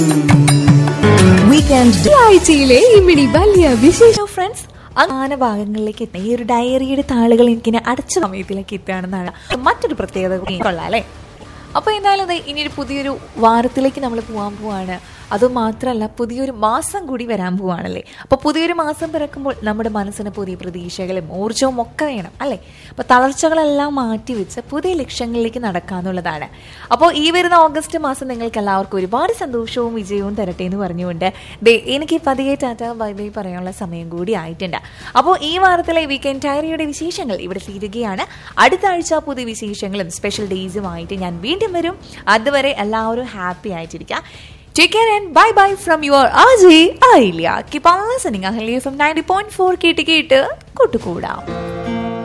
Weekend ആഴ്ചയിലെ ഇമിടി വലിയ വിശേഷ ഫ്രണ്ട്സ് അങ്ങനെ ഭാഗങ്ങളിലേക്ക് എത്തി ഈ ഒരു ഡയറിയുടെ താളുകൾ എനിക്കിനെ അടച്ച സമയത്തിലേക്ക് എത്തുകയാണെന്നാണ് മറ്റൊരു പ്രത്യേകത കൊള്ളാം അല്ലേ അപ്പൊ എന്തായാലും ദേ ഇനി ഒരു പുതിയൊരു വാരത്തിലേക്ക് നമ്മൾ പോകാൻ പോവാണ് അത് മാത്രമല്ല പുതിയൊരു മാസം കൂടി വരാൻ പോവാണല്ലേ അപ്പൊ പുതിയൊരു മാസം പിറക്കുമ്പോൾ നമ്മുടെ മനസ്സിന് പുതിയ പ്രതീക്ഷകളും ഊർജവും ഒക്കെ വേണം അല്ലേ അപ്പൊ തളർച്ചകളെല്ലാം മാറ്റി വെച്ച് പുതിയ ലക്ഷ്യങ്ങളിലേക്ക് നടക്കാന്നുള്ളതാണ് അപ്പോൾ ഈ വരുന്ന ഓഗസ്റ്റ് മാസം നിങ്ങൾക്ക് എല്ലാവർക്കും ഒരുപാട് സന്തോഷവും വിജയവും തരട്ടെ എന്ന് പറഞ്ഞുകൊണ്ട് ദേ എനിക്ക് പതിയെ ടാറ്റ ബൈ ബൈ പറയാനുള്ള സമയം കൂടി ആയിട്ടുണ്ട് അപ്പോൾ ഈ വാരത്തിലെ വീക്കെൻഡ് ഡയറിയുടെ വിശേഷങ്ങൾ ഇവിടെ തീരുകയാണ് അടുത്ത ആഴ്ച പുതിയ വിശേഷങ്ങളും സ്പെഷ്യൽ ഡേയ്സുമായിട്ട് ഞാൻ വീണ്ടും വരും അതുവരെ എല്ലാവരും ഹാപ്പി ആയിട്ടിരിക്കുക Take care and bye bye from your Ajay Ailia. Keep on listening. Ahali from 90.4 കേട്ട് കേട്ട് കൂട്ടുകൂടാം